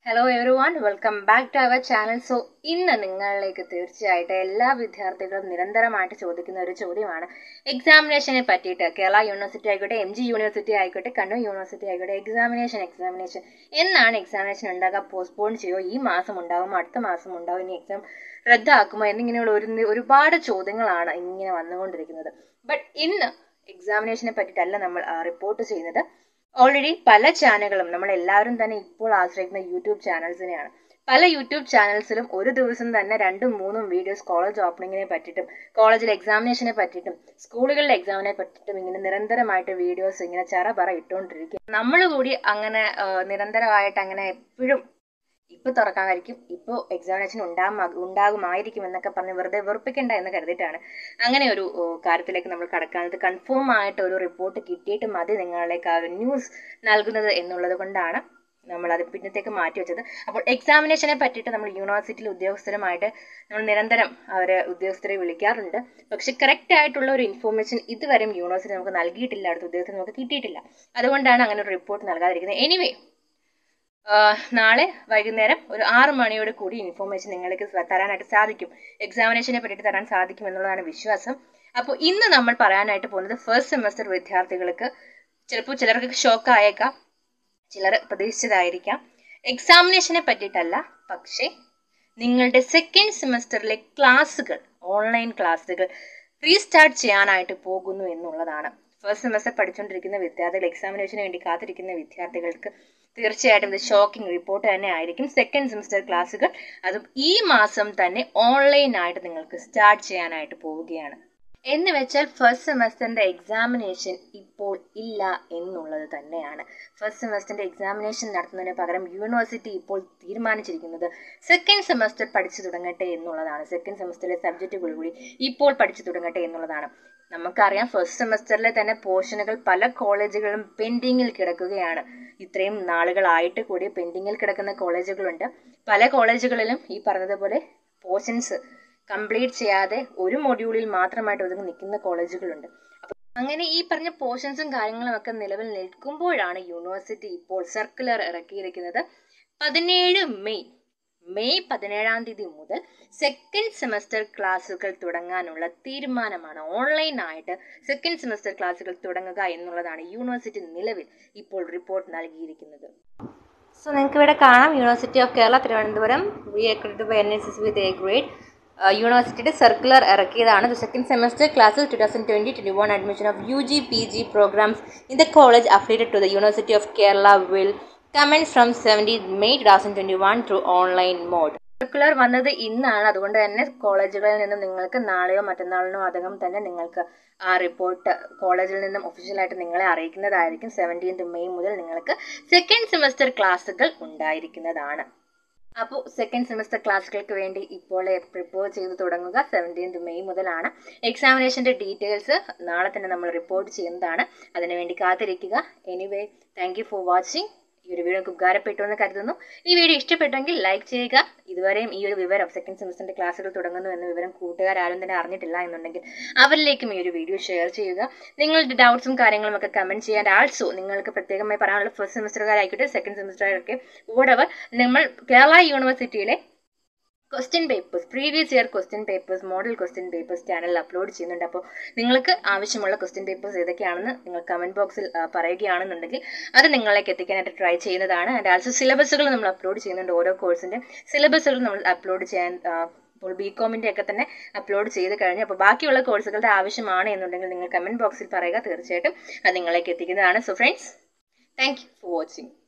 hello everyone welcome back to our channel so ഇന്ന് നിങ്ങളിലേക്ക് തീർച്ചയായിട്ടും എല്ലാ വിദ്യാർത്ഥികളും നിരന്തരമായിട്ട് ചോദിക്കുന്ന ഒരു ചോദ്യമാണ് എക്സാമിനേഷനെ പറ്റിയിട്ട് കേരള യൂണിവേഴ്സിറ്റി ആയിക്കോട്ടെ എം ജി യൂണിവേഴ്സിറ്റി ആയിക്കോട്ടെ കണ്ണൂർ യൂണിവേഴ്സിറ്റി ആയിക്കോട്ടെ എക്സാമിനേഷൻ എക്സാമിനേഷൻ എന്നാണ് എക്സാമിനേഷൻ ഉണ്ടാകുക പോസ്റ്റ്പോൺ ചെയ്യുമോ ഈ മാസം ഉണ്ടാകുമോ അടുത്ത മാസം ഉണ്ടാകും ഇനി എക്സാം റദ്ദാക്കുമോ എന്നിങ്ങനെയുള്ള ഒരു ഒരുപാട് ചോദ്യങ്ങളാണ് ഇങ്ങനെ വന്നുകൊണ്ടിരിക്കുന്നത് ബട്ട് ഇന്ന് എക്സാമിനേഷനെ പറ്റിയിട്ടല്ല നമ്മൾ റിപ്പോർട്ട് ചെയ്യുന്നത് ഓൾറെഡി പല ചാനലുകളും നമ്മൾ എല്ലാവരും തന്നെ ഇപ്പോൾ ആശ്രയിക്കുന്ന യൂട്യൂബ് ചാനൽസിനെയാണ് പല യൂട്യൂബ് ചാനൽസിലും ഒരു ദിവസം തന്നെ രണ്ടും മൂന്നും വീഡിയോസ് കോളേജ് ഓപ്പണിങ്ങിനെ പറ്റിയിട്ടും കോളേജിലെ എക്സാമിനേഷനെ പറ്റിയിട്ടും സ്കൂളുകളിലെ എക്സാമിനെ പറ്റിയിട്ടും ഇങ്ങനെ നിരന്തരമായിട്ട് വീഡിയോസ് ഇങ്ങനെ ചറ പറ ഇട്ടുകൊണ്ടിരിക്കും നമ്മൾ കൂടി അങ്ങനെ നിരന്തരമായിട്ട് അങ്ങനെ എപ്പോഴും ഇപ്പൊ തുറക്കാമായിരിക്കും ഇപ്പോൾ എക്സാമിനേഷൻ ഉണ്ടാകും ഉണ്ടാകുമായിരിക്കും എന്നൊക്കെ പറഞ്ഞ് വെറുതെ വെറുപ്പിക്കണ്ട എന്ന് കരുതിയിട്ടാണ് അങ്ങനെ ഒരു കാര്യത്തിലേക്ക് നമ്മൾ കടക്കാനത് കൺഫേം ആയിട്ട് ഒരു റിപ്പോർട്ട് കിട്ടിയിട്ട് മതി നിങ്ങളിലേക്ക് ആ ഒരു ന്യൂസ് നൽകുന്നത് എന്നുള്ളത് കൊണ്ടാണ് നമ്മൾ അത് പിന്നത്തേക്ക് മാറ്റി വെച്ചത് അപ്പോൾ എക്സാമിനേഷനെ പറ്റിയിട്ട് നമ്മൾ യൂണിവേഴ്സിറ്റിയിൽ ഉദ്യോഗസ്ഥരുമായിട്ട് നമ്മൾ നിരന്തരം അവരെ ഉദ്യോഗസ്ഥരെ വിളിക്കാറുണ്ട് പക്ഷെ കറക്റ്റ് ആയിട്ടുള്ള ഒരു ഇൻഫോർമേഷൻ ഇതുവരെയും യൂണിവേഴ്സിറ്റി നമുക്ക് നൽകിയിട്ടില്ല അടുത്ത ഉദ്യോഗസ്ഥർ നമുക്ക് കിട്ടിയിട്ടില്ല അതുകൊണ്ടാണ് അങ്ങനെ ഒരു റിപ്പോർട്ട് നൽകാതിരിക്കുന്നത് എനിവേ നാളെ വൈകുന്നേരം ഒരു ആറ് മണിയോട് കൂടി ഇൻഫോർമേഷൻ നിങ്ങൾക്ക് തരാനായിട്ട് സാധിക്കും എക്സാമിനേഷനെ പറ്റിയിട്ട് തരാൻ സാധിക്കും എന്നുള്ളതാണ് വിശ്വാസം അപ്പോൾ ഇന്ന് നമ്മൾ പറയാനായിട്ട് പോകുന്നത് ഫസ്റ്റ് സെമസ്റ്റർ വിദ്യാർത്ഥികൾക്ക് ചിലപ്പോൾ ചിലർക്ക് ഷോക്ക് ആയേക്കാം ചിലർ പ്രതീക്ഷിച്ചതായിരിക്കാം എക്സാമിനേഷനെ പറ്റിയിട്ടല്ല പക്ഷേ നിങ്ങളുടെ സെക്കൻഡ് സെമസ്റ്ററിലെ ക്ലാസ്സുകൾ ഓൺലൈൻ ക്ലാസ്സുകൾ റീസ്റ്റാർട്ട് ചെയ്യാനായിട്ട് പോകുന്നു എന്നുള്ളതാണ് ഫസ്റ്റ് സെമസ്റ്റർ പഠിച്ചുകൊണ്ടിരിക്കുന്ന വിദ്യാർത്ഥികൾ എക്സാമിനേഷന് വേണ്ടി കാത്തിരിക്കുന്ന വിദ്യാർത്ഥികൾക്ക് തീർച്ചയായിട്ടും ഇത് ഷോക്കിംഗ് റിപ്പോർട്ട് തന്നെ ആയിരിക്കും സെക്കൻഡ് സെമസ്റ്റർ ക്ലാസ്സുകൾ അതും ഈ മാസം തന്നെ ഓൺലൈനായിട്ട് നിങ്ങൾക്ക് സ്റ്റാർട്ട് ചെയ്യാനായിട്ട് പോവുകയാണ് എന്ന് വെച്ചാൽ ഫസ്റ്റ് സെമസ്റ്ററിന്റെ എക്സാമിനേഷൻ ഇപ്പോൾ ഇല്ല എന്നുള്ളത് തന്നെയാണ് ഫസ്റ്റ് സെമസ്റ്ററിന്റെ എക്സാമിനേഷൻ നടത്തുന്നതിന് പകരം യൂണിവേഴ്സിറ്റി ഇപ്പോൾ തീരുമാനിച്ചിരിക്കുന്നത് സെക്കൻഡ് സെമസ്റ്റർ പഠിച്ചു തുടങ്ങട്ടെ എന്നുള്ളതാണ് സെക്കൻഡ് സെമസ്റ്ററിലെ സബ്ജക്റ്റുകൾ കൂടി ഇപ്പോൾ പഠിച്ചു തുടങ്ങട്ടെ എന്നുള്ളതാണ് നമുക്കറിയാം ഫസ്റ്റ് സെമസ്റ്ററിലെ തന്നെ പോർഷനുകൾ പല കോളേജുകളും പെൻഡിങ്ങിൽ കിടക്കുകയാണ് ഇത്രയും നാളുകളായിട്ട് കൂടി പെൻഡിങ്ങിൽ കിടക്കുന്ന കോളേജുകളുണ്ട് പല കോളേജുകളിലും ഈ പറഞ്ഞതുപോലെ പോർഷൻസ് കംപ്ലീറ്റ് ചെയ്യാതെ ഒരു മൊഡ്യൂളിൽ മാത്രമായിട്ട് ഒതുങ്ങി നിൽക്കുന്ന കോളേജുകളുണ്ട് അപ്പോൾ അങ്ങനെ ഈ പറഞ്ഞ പോർഷൻസും കാര്യങ്ങളും ഒക്കെ നിലവിൽ നിൽക്കുമ്പോഴാണ് യൂണിവേഴ്സിറ്റി ഇപ്പോൾ സർക്കുലർ ഇറക്കിയിരിക്കുന്നത് പതിനേഴ് മെയ് മെയ് പതിനേഴാം തീയതി മുതൽ സെക്കൻഡ് സെമസ്റ്റർ ക്ലാസ്സുകൾ തുടങ്ങാനുള്ള തീരുമാനമാണ് ഓൺലൈനായിട്ട് സെക്കൻഡ് സെമസ്റ്റർ ക്ലാസ്സുകൾ തുടങ്ങുക എന്നുള്ളതാണ് യൂണിവേഴ്സിറ്റി നിലവിൽ ഇപ്പോൾ റിപ്പോർട്ട് നൽകിയിരിക്കുന്നത് സോ നിങ്ങൾക്ക് ഇവിടെ കാണാം university of Kerala Thiruvananthapuram we accredit by N S S with A grade യൂണിവേഴ്സിറ്റിയുടെ സർക്കുലർ ഇറക്കിയതാണ് the second semester classes two thousand twenty twenty one admission of U G P G programmes in the college affiliated to the university of Kerala will commence from seventeen May two thousand twenty one through online mode circular വന്നത് ഇന്നാണ് അതുകൊണ്ട് തന്നെ കോളേജുകളിൽ നിന്നും നിങ്ങൾക്ക് നാളെയോ മറ്റന്നാളിനോ അധികം തന്നെ നിങ്ങൾക്ക് ആ റിപ്പോർട്ട് കോളേജിൽ നിന്നും ഒഫീഷ്യലായിട്ട് നിങ്ങളെ അറിയിക്കുന്നതായിരിക്കും സെവൻറ്റീൻത് മെയ് മുതൽ നിങ്ങൾക്ക് സെക്കൻഡ് സെമസ്റ്റർ ക്ലാസ്സുകൾ ഉണ്ടായിരിക്കുന്നതാണ് അപ്പോൾ സെക്കൻഡ് സെമസ്റ്റർ ക്ലാസ്സുകൾക്ക് വേണ്ടി ഇപ്പോൾ പ്രിപ്പയർ ചെയ്ത് തുടങ്ങുക സെവൻറ്റീൻത് മെയ് മുതലാണ് എക്സാമിനേഷൻ്റെ ഡീറ്റെയിൽസ് നാളെ തന്നെ നമ്മൾ റിപ്പോർട്ട് ചെയ്യുന്നതാണ് അതിനുവേണ്ടി കാത്തിരിക്കുക എനിവേ താങ്ക് ഫോർ വാച്ചിങ് ഈ ഒരു വീഡിയോ ഉപകാരപ്പെട്ടു എന്ന് കരുതുന്നു ഈ വീഡിയോ ഇഷ്ടപ്പെട്ടെങ്കിൽ ലൈക്ക് ചെയ്യുക ഇതുവരെയും ഈ ഒരു വിവരം സെക്കൻഡ് സെമസ്റ്ററിന്റെ ക്ലാസ്സുകൾ തുടങ്ങുന്നു എന്ന വിവരം കൂട്ടുകാരും തന്നെ അറിഞ്ഞിട്ടില്ല എന്നുണ്ടെങ്കിൽ അവരിലേക്കും ഈ ഒരു വീഡിയോ ഷെയർ ചെയ്യുക നിങ്ങളുടെ ഡൗട്ട്സും കാര്യങ്ങളും ഒക്കെ കമന്റ് ചെയ്യാൻ ആൾസോ നിങ്ങൾക്ക് പ്രത്യേകമായി പറയാനുള്ള ഫസ്റ്റ് സെമസ്റ്ററുകാരായിക്കോട്ടെ സെക്കൻഡ് സെമസ്റ്ററുകാരൊക്കെ വോടവർ നമ്മൾ കേരള യൂണിവേഴ്സിറ്റിയിലെ question papers previous year question papers model question papers ചാനലിൽ അപ്ലോഡ് ചെയ്യുന്നുണ്ട് അപ്പോൾ നിങ്ങൾക്ക് ആവശ്യമുള്ള ക്വസ്റ്റ്യൻ പേപ്പേഴ്സ് ഏതൊക്കെയാണെന്ന് നിങ്ങൾ കമന്റ് ബോക്സിൽ പറയുകയാണെന്നുണ്ടെങ്കിൽ അത് നിങ്ങളിലേക്ക് എത്തിക്കാനായിട്ട് ട്രൈ ചെയ്യുന്നതാണ് ആൻഡ് ആൾസോ സിലബസുകൾ നമ്മൾ അപ്ലോഡ് ചെയ്യുന്നുണ്ട് ഓരോ കോഴ്സിന്റെ സിലബസുകൾ നമ്മൾ അപ്ലോഡ് ചെയ്യാൻ ഇപ്പോൾ ബി കോമിന്റെ ഒക്കെ തന്നെ അപ്ലോഡ് ചെയ്ത് കഴിഞ്ഞു അപ്പോൾ ബാക്കിയുള്ള കോഴ്സുകളുടെ ആവശ്യമാണ് എന്നുണ്ടെങ്കിൽ നിങ്ങൾ കമന്റ് ബോക്സിൽ പറയുക തീർച്ചയായിട്ടും അത് നിങ്ങളിലേക്ക് എത്തിക്കുന്നതാണ് so friends thank you for watching